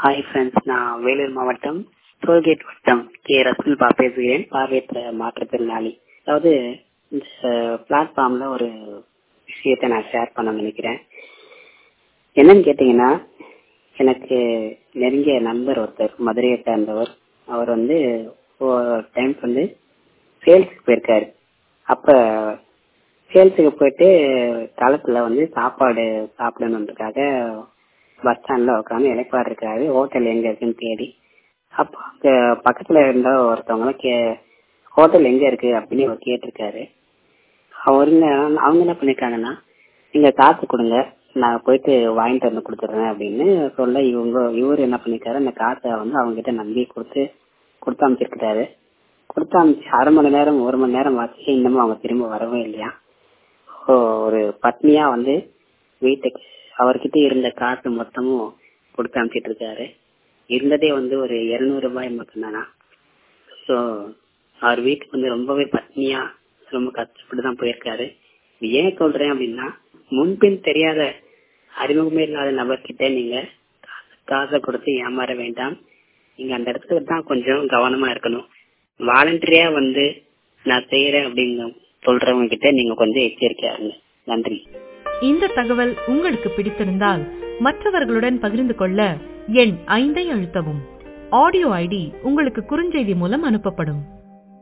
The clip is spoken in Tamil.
ஹாய் ஃப்ரெண்ட்ஸ் நான் வேலூர் மாவட்டம் டோல்கேட் வட்டம் கே ரசூல் பா பேசுகிறேன் பார்வையற்ற மாற்றுத்திறனாளி அதாவது இந்த பிளாட்ஃபார்ம்ல ஒரு விஷயத்தை நான் ஷேர் பண்ண நினைக்கிறேன் என்னன்னு கேட்டீங்கன்னா எனக்கு நெருங்கிய நண்பர் ஒருத்தர் மதுரையை சேர்ந்தவர் அவர் வந்து டைம் வந்து சேல்ஸுக்கு போயிருக்காரு அப்ப சேல்ஸுக்கு போயிட்டு களத்துல வந்து சாப்பாடு சாப்பிடணுன்றதுக்காக பஸ் ஸ்டாண்ட்ல உட்காந்து இலைப்பாடு இருக்காரு ஹோட்டல் எங்க இருக்குன்னு தேடி அப்போ அங்க பக்கத்துல இருந்த ஒருத்தவங்களும் கே ஹோட்டல் எங்க இருக்கு அப்படின்னு அவர் கேட்டிருக்காரு அவருங்க அவங்க என்ன பண்ணிருக்காங்கன்னா நீங்க காசு கொடுங்க நான் போயிட்டு வாங்கிட்டு வந்து கொடுத்துட்றேன் அப்படின்னு சொல்ல இவங்க இவர் என்ன பண்ணிருக்காரு அந்த காசை வந்து அவங்க கிட்ட நம்பி கொடுத்து கொடுத்து அமைச்சிருக்கிறாரு கொடுத்து அமைச்சு அரை மணி நேரம் ஒரு மணி நேரம் ஆச்சு இன்னமும் அவங்க திரும்ப வரவே இல்லையா ஒரு பத்னியா வந்து வீட்டுக்கு அவர்கிட்ட இருந்த காசு மொத்தமும் கொடுத்து அனுப்பிச்சிட்டு இருக்காரு இருந்ததே வந்து ஒரு இருநூறு ரூபாய் மட்டும்தானா ஸோ அவர் வீட்டுக்கு வந்து ரொம்பவே பத்னியா ரொம்ப கஷ்டப்பட்டு தான் போயிருக்காரு ஏன் சொல்றேன் அப்படின்னா முன்பின் தெரியாத அறிமுகமே இல்லாத நபர்கிட்ட நீங்க காசை கொடுத்து ஏமாற வேண்டாம் நீங்க அந்த இடத்துல தான் கொஞ்சம் கவனமா இருக்கணும் வாலண்டரியா வந்து நான் செய்யறேன் அப்படிங்க சொல்றவங்க கிட்ட நீங்க கொஞ்சம் எச்சரிக்கையா இருங்க நன்றி இந்த தகவல் உங்களுக்கு பிடித்திருந்தால் மற்றவர்களுடன் பகிர்ந்து கொள்ள எண் ஐந்தை அழுத்தவும் ஆடியோ ஐடி உங்களுக்கு குறுஞ்செய்தி மூலம் அனுப்பப்படும்